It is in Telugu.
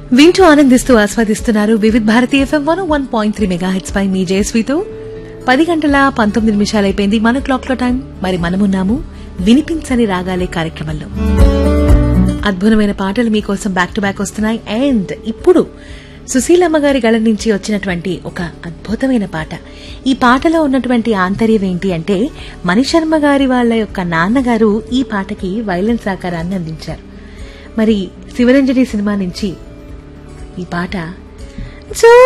వింటూ ఆనందిస్తూ ఆస్వాదిస్తున్నారు Vividh Bharati FM one one point three mega hits పై మీ జయశ్రీతో పది గంటల పంతొమ్మిది నిమిషాలు అయిపోయింది మన క్లాక్ లో టైం మరి మనమున్నాము వినిపించని రాగాలే కార్యక్రమంలో అద్భుతమైన పాటలు మీకోసం బ్యాక్ టు బ్యాక్ వస్తున్నాయి అండ్ ఇప్పుడు సుశీలమ్మ గారి గళం నుంచి వచ్చినటువంటి ఒక అద్భుతమైన పాట ఈ పాటలో ఉన్నటువంటి ఆంతర్యం ఏంటి అంటే మణిశర్మ గారి వాళ్ళ యొక్క నాన్నగారు ఈ పాటకి వైలెన్స్ ఆకారాన్ని అందించారు మరి శివరంజని సినిమా నుంచి ఈ పాట